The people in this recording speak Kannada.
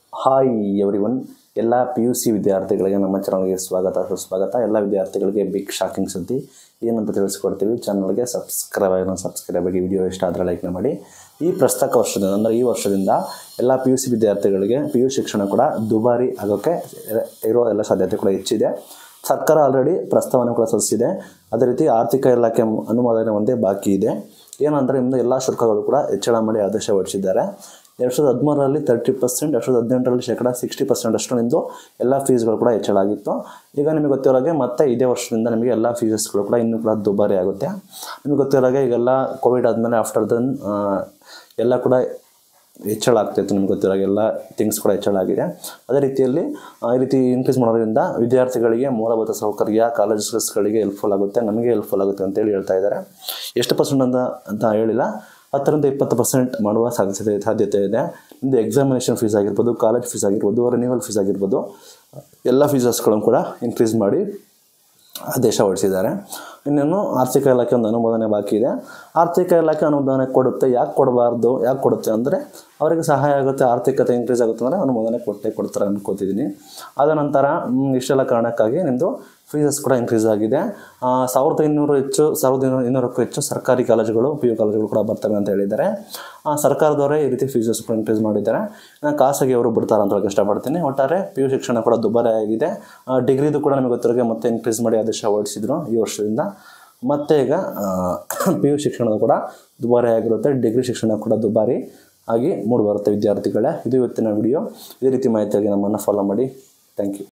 ಹಾಯ್ ಎವ್ರಿ ಒನ್ ಎಲ್ಲ ಪಿ ಯು ಸಿ ವಿದ್ಯಾರ್ಥಿಗಳಿಗೆ ನಮ್ಮ ಚಾನಲ್ಗೆ ಸ್ವಾಗತ ಸುಸ್ವಾಗತ ಎಲ್ಲ ವಿದ್ಯಾರ್ಥಿಗಳಿಗೆ ಬಿಗ್ ಶಾಕಿಂಗ್ ಸುದ್ದಿ ಏನಂತ ತಿಳಿಸ್ಕೊಡ್ತೀವಿ ಚಾನಲ್ಗೆ ಸಬ್ಸ್ಕ್ರೈಬ್ ಆಗಿ ಸಬ್ಸ್ಕ್ರೈಬ್ ಆಗಿ ವಿಡಿಯೋ ಇಷ್ಟ ಆದರೆ ಲೈಕ್ನ ಮಾಡಿ ಈ ಪ್ರಸಕ್ತ ವರ್ಷದಿಂದ ಅಂದರೆ ಈ ವರ್ಷದಿಂದ ಎಲ್ಲ ಪಿ ಯು ಸಿ ವಿದ್ಯಾರ್ಥಿಗಳಿಗೆ ಪಿ ಯು ಶಿಕ್ಷಣ ಕೂಡ ದುಬಾರಿ ಆಗೋಕ್ಕೆ ಇರೋ ಎಲ್ಲ ಸಾಧ್ಯತೆ ಕೂಡ ಹೆಚ್ಚಿದೆ ಸರ್ಕಾರ ಆಲ್ರೆಡಿ ಪ್ರಸ್ತಾವನೆ ಕೂಡ ಸಲ್ಲಿಸಿದೆ ಅದೇ ರೀತಿ ಆರ್ಥಿಕ ಇಲಾಖೆ ಅನುಮೋದನೆ ಒಂದೇ ಬಾಕಿ ಇದೆ ಏನಂದರೆ ಇನ್ನು ಎಲ್ಲ ಶುಲ್ಕಗಳು ಕೂಡ ಹೆಚ್ಚಳ ಮಾಡಿ ಆದೇಶ ಹೊರಡಿಸಿದ್ದಾರೆ ಎರಡು ಸಾವಿರದ ಹದಿಮೂರರಲ್ಲಿ ತರ್ಟಿ ಪರ್ಸೆಂಟ್ ಎರಡು ಸಾವಿರದ ಹದಿನೆಂಟರಲ್ಲಿ ಶೇಕಡ ಸಿಕ್ಸ್ಟಿ ಪರ್ಸೆಂಟ್ ಅಷ್ಟು ನಿಮ್ಮದು ಎಲ್ಲ ಫೀಸ್ಗಳು ಕೂಡ ಹೆಚ್ಚಳ ಆಗಿತ್ತು ಈಗ ನಿಮಗೆ ಗೊತ್ತಿರೋಗೆ ಮತ್ತೆ ಇದೇ ವರ್ಷದಿಂದ ನಿಮಗೆ ಎಲ್ಲ ಫೀಸಸ್ಗಳು ಕೂಡ ಇನ್ನೂ ಕೂಡ ದುಬಾರಿ ಆಗುತ್ತೆ ನಿಮಗೆ ಗೊತ್ತಿರೋಗೆ ಈಗೆಲ್ಲ ಕೋವಿಡ್ ಆದಮೇಲೆ ಆಫ್ಟರ್ ದೆನ್ ಎಲ್ಲ ಕೂಡ ಹೆಚ್ಚಳ ಆಗ್ತಾಯಿತ್ತು ನಿಮ್ಗೆ ಗೊತ್ತಿರೋ ಎಲ್ಲ ಥಿಂಗ್ಸ್ ಕೂಡ ಹೆಚ್ಚಳ ಆಗಿದೆ ಅದೇ ರೀತಿಯಲ್ಲಿ ಆ, ಈ ರೀತಿ ಇನ್ಕ್ರೀಸ್ ಮಾಡೋದ್ರಿಂದ ವಿದ್ಯಾರ್ಥಿಗಳಿಗೆ ಮೂಲಭೂತ ಸೌಕರ್ಯ ಕಾಲೇಜಸ್ಗಳಿಗೆ ಹೆಲ್ಪ್ಫುಲ್ ಆಗುತ್ತೆ ನಮಗೆ ಹೆಲ್ಪ್ಫುಲ್ ಆಗುತ್ತೆ ಅಂತೇಳಿ ಹೇಳ್ತಾ ಇದ್ದಾರೆ ಎಷ್ಟು ಪರ್ಸೆಂಟ್ ಅಂತ ಅಂತ ಹೇಳಿಲ್ಲ ಹತ್ತರಿಂದ ಇಪ್ಪತ್ತು ಪರ್ಸೆಂಟ್ ಮಾಡುವ ಸಾಧ್ಯತೆ ಸಾಧ್ಯತೆ ಇದೆ ನಿಮ್ಮದು ಎಕ್ಸಾಮಿನೇಷನ್ ಫೀಸ್ ಆಗಿರ್ಬೋದು ಕಾಲೇಜ್ ಫೀಸ್ ಆಗಿರ್ಬೋದು ರಿನ್ಯೂವಲ್ ಫೀಸ್ ಆಗಿರ್ಬೋದು ಎಲ್ಲ ಫೀಸಸ್ಗಳನ್ನು ಕೂಡ ಇನ್ಕ್ರೀಸ್ ಮಾಡಿ ಆದೇಶ ಹೊರಡಿಸಿದ್ದಾರೆ ಇನ್ನೇನು ಆರ್ಥಿಕ ಇಲಾಖೆ ಒಂದು ಅನುಮೋದನೆ ಬಾಕಿ ಇದೆ ಆರ್ಥಿಕ ಇಲಾಖೆ ಅನುಮೋದನೆ ಕೊಡುತ್ತೆ ಯಾಕೆ ಕೊಡಬಾರ್ದು ಯಾಕೆ ಕೊಡುತ್ತೆ ಅಂದರೆ ಅವರಿಗೆ ಸಹಾಯ ಆಗುತ್ತೆ ಆರ್ಥಿಕತೆ ಇನ್ಕ್ರೀಸ್ ಆಗುತ್ತೆ ಅಂದರೆ ಅನುಮೋದನೆ ಕೊಟ್ಟೆ ಕೊಡ್ತಾರೆ ಅನ್ಕೋತಿದ್ದೀನಿ ಅದ ನಂತರ ಮ್, ಇಷ್ಟೆಲ್ಲ ಕಾರಣಕ್ಕಾಗಿ ನಿಮ್ಮದು ಫೀಸಸ್ ಕೂಡ ಇನ್ಕ್ರೀಸ್ ಆಗಿದೆ ಆ, ಸಾವಿರದ ಇನ್ನೂರು ಹೆಚ್ಚು ಸಾವಿರದ ಇನ್ನೂರು ಇನ್ನೂರಕ್ಕೂ ಹೆಚ್ಚು ಸರ್ಕಾರಿ ಕಾಲೇಜುಗಳು ಪಿ ಯು ಕಾಲೇಜುಗಳು ಕೂಡ ಬರ್ತವೆ ಅಂತ ಹೇಳಿದ್ದಾರೆ ಆ, ಸರ್ಕಾರದವರೇ ಈ ರೀತಿ ಫೀಸಸ್ ಕೂಡ ಇನ್ಕ್ರೀಸ್ ಮಾಡಿದ್ದಾರೆ ಇನ್ನು ಖಾಸಗಿ ಅವರು ಬಿಡ್ತಾರೆ ಅಂತ ಹೇಳಕ್ಕೆ ಇಷ್ಟಪಡ್ತೀನಿ ಒಟ್ಟಾರೆ ಪಿ ಯು ಶಿಕ್ಷಣ ಕೂಡ ದುಬಾರಿ ಆಗಿದೆ ಆ, ಡಿಗ್ರಿದು ಕೂಡ ನಮಗೆ ಗೊತ್ತಿರೋಗೆ ಮತ್ತೆ ಇನ್ಕ್ರೀಸ್ ಮಾಡಿ ಆದೇಶ ಹೊರಡಿಸಿದ್ರು ಈ ವರ್ಷದಿಂದ ಮತ್ತೆ ಈಗ ಪಿ ಯು ಶಿಕ್ಷಣದ ಕೂಡ ದುಬಾರಿ ಆಗಿರುತ್ತೆ ಡಿಗ್ರಿ ಶಿಕ್ಷಣ ಕೂಡ ದುಬಾರಿ ಆಗಿ ಮೂಡಿ ಬರುತ್ತೆ ವಿದ್ಯಾರ್ಥಿಗಳೇ ಇದು ಇವತ್ತಿನ ವಿಡಿಯೋ ಇದೇ ರೀತಿ ಮಾಹಿತಿಯಾಗಿ ನಮ್ಮನ್ನು ಫಾಲೋ ಮಾಡಿ ಥ್ಯಾಂಕ್ ಯು